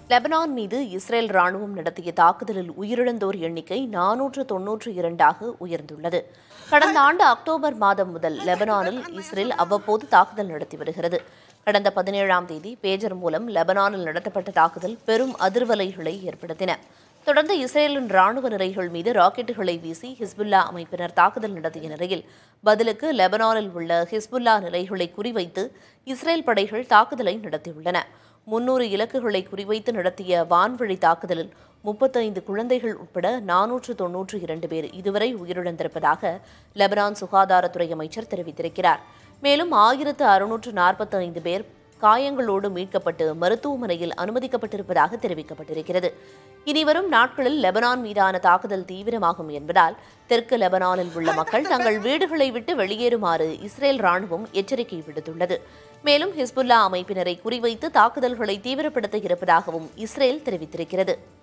Lebanon மீது Israel ராணுவம் நடத்திய தாக்குதலில் உயிரிழந்தோர் எண்ணிக்கை நானூற்று தொன்னூற்று இரண்டாக உயர்ந்துள்ளது கடந்த ஆண்டு அக்டோபர் மாதம் முதல் லெபனானில் இஸ்ரேல் அவ்வப்போது தாக்குதல் நடத்தி வருகிறது கடந்த பதினேழாம் தேதி பேஜர் மூலம் லெபனானில் நடத்தப்பட்ட தாக்குதல் பெரும் அதிர்வலைகளை ஏற்படுத்தின தொடர்ந்து இஸ்ரேலின் ராணுவ நிலைகள் மீது ராக்கெட்டுகளை வீசி ஹிஸ்புல்லா அமைப்பினர் தாக்குதல் நடத்திய நிலையில் பதிலுக்கு லெபனானில் உள்ள ஹிஸ்புல்லா நிலைகளை குறிவைத்து இஸ்ரேல் படைகள் தாக்குதலை நடத்தியுள்ளன முன்னூறு இலக்குகளை குறிவைத்து நடத்திய வான்வழி தாக்குதலில் முப்பத்தைந்து குழந்தைகள் உட்பட நானூற்று தொன்னூற்று இரண்டு பேர் இதுவரை உயிரிழந்திருப்பதாக லெபனான் சுகாதாரத்துறை அமைச்சர் தெரிவித்திருக்கிறார் மேலும் ஆயிரத்து அறுநூற்று நாற்பத்தி ஐந்து பேர் காயங்களோடு மீட்கப்பட்டு மருத்துவமனையில் அனுமதிக்கப்பட்டிருப்பதாக தெரிவிக்கப்பட்டிருக்கிறது இனிவரும் நாட்களில் லெபனான் மீதான தாக்குதல் தீவிரமாகும் என்பதால் தெற்கு லெபனானில் உள்ள மக்கள் தங்கள் வீடுகளை விட்டு வெளியேறுமாறு இஸ்ரேல் ராணுவம் எச்சரிக்கை விடுத்துள்ளது மேலும் ஹிஸ்புல்லா அமைப்பினரை குறிவைத்து தாக்குதல்களை தீவிரப்படுத்த இருப்பதாகவும் இஸ்ரேல் தெரிவித்திருக்கிறது